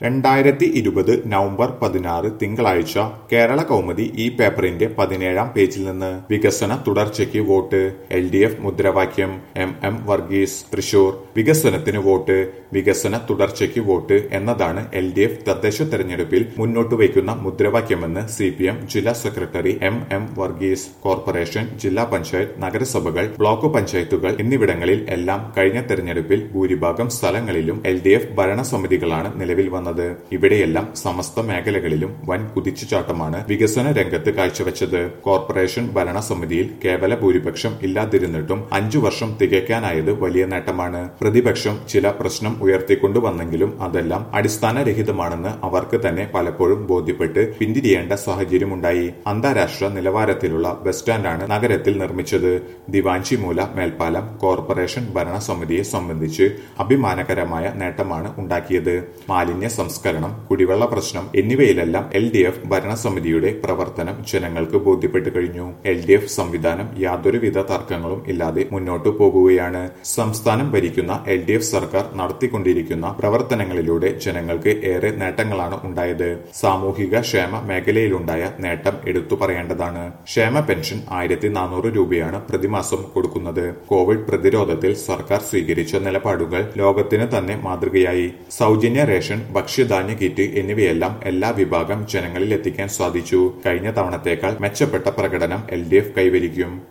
രണ്ടായിരത്തി ഇരുപത് നവംബർ പതിനാറ് തിങ്കളാഴ്ച കേരള കൗമുദി ഈ പേപ്പറിന്റെ പതിനേഴാം പേജിൽ നിന്ന് വികസന തുടർച്ചയ്ക്ക് വോട്ട് എൽ ഡി എഫ് മുദ്രാവാക്യം എം എം വർഗീസ് തൃശൂർ വികസനത്തിന് വോട്ട് വികസന തുടർച്ചയ്ക്ക് വോട്ട് എന്നതാണ് എൽ ഡി എഫ് തദ്ദേശ തെരഞ്ഞെടുപ്പിൽ മുന്നോട്ട് വയ്ക്കുന്ന മുദ്രാവാക്യമെന്ന് സി പി എം ജില്ലാ secretary M M Varghese corporation ജില്ലാ പഞ്ചായത്ത് നഗരസഭകൾ ബ്ലോക്ക് പഞ്ചായത്തുകൾ എന്നിവിടങ്ങളിൽ എല്ലാം കഴിഞ്ഞ തെരഞ്ഞെടുപ്പിൽ ഭൂരിഭാഗം സ്ഥലങ്ങളിലും എൽ ഡി എഫ് ഭരണസമിതികളാണ് നിലവിൽ വന്നത് ഇവിടെയെല്ലാം സമസ്ത മേഖലകളിലും വൻ കുതിച്ചുചാട്ടമാണ് വികസന രംഗത്ത് കാഴ്ചവെച്ചത് കോർപ്പറേഷൻ ഭരണസമിതിയിൽ കേവല ഭൂരിപക്ഷം ഇല്ലാതിരുന്നിട്ടും അഞ്ചു വർഷം തികയ്ക്കാനായത് വലിയ നേട്ടമാണ് പ്രതിപക്ഷം ചില പ്രശ്നം ഉയർത്തിക്കൊണ്ടുവന്നെങ്കിലും അതെല്ലാം അടിസ്ഥാനരഹിതമാണെന്ന് അവർക്ക് തന്നെ പലപ്പോഴും ബോധ്യപ്പെട്ട് പിന്തിരിയേണ്ട സാഹചര്യമുണ്ടായി അന്താരാഷ്ട്ര നിലവാരത്തിലുള്ള ബസ് സ്റ്റാൻഡാണ് നഗരത്തിൽ നിർമ്മിച്ചത് ദിവാഞ്ചിമൂല മേൽപ്പാലം കോർപ്പറേഷൻ ഭരണസമിതിയെ സംബന്ധിച്ച് അഭിമാനകരമായ നേട്ടമാണ് ഉണ്ടാക്കിയത് മാലിന്യ സംസ്കരണം കുടിവെള്ള പ്രശ്നം എന്നിവയിലെല്ലാം എൽ ഡി എഫ് ഭരണസമിതിയുടെ പ്രവർത്തനം ജനങ്ങൾക്ക് ബോധ്യപ്പെട്ടു കഴിഞ്ഞു എൽ ഡി എഫ് സംവിധാനം യാതൊരുവിധ തർക്കങ്ങളും ഇല്ലാതെ മുന്നോട്ടു പോകുകയാണ് സംസ്ഥാനം ഭരിക്കുന്ന എൽ ഡി എഫ് സർക്കാർ നടത്തിക്കൊണ്ടിരിക്കുന്ന പ്രവർത്തനങ്ങളിലൂടെ ജനങ്ങൾക്ക് ഏറെ നേട്ടങ്ങളാണ് ഉണ്ടായത് സാമൂഹിക ക്ഷേമ മേഖലയിലുണ്ടായ നേട്ടം എടുത്തു പറയേണ്ടതാണ് ക്ഷേമ പെൻഷൻ ആയിരത്തി നാനൂറ് രൂപയാണ് പ്രതിമാസം കൊടുക്കുന്നത് കോവിഡ് പ്രതിരോധത്തിൽ സർക്കാർ സ്വീകരിച്ച നിലപാടുകൾ ലോകത്തിന് തന്നെ മാതൃകയായി സൗജന്യ റേഷൻ ഭക്ഷ്യധാന്യ കിറ്റ് എന്നിവയെല്ലാം എല്ലാ വിഭാഗം ജനങ്ങളിൽ എത്തിക്കാൻ സാധിച്ചു കഴിഞ്ഞ തവണത്തേക്കാൾ മെച്ചപ്പെട്ട പ്രകടനം എൽ കൈവരിക്കും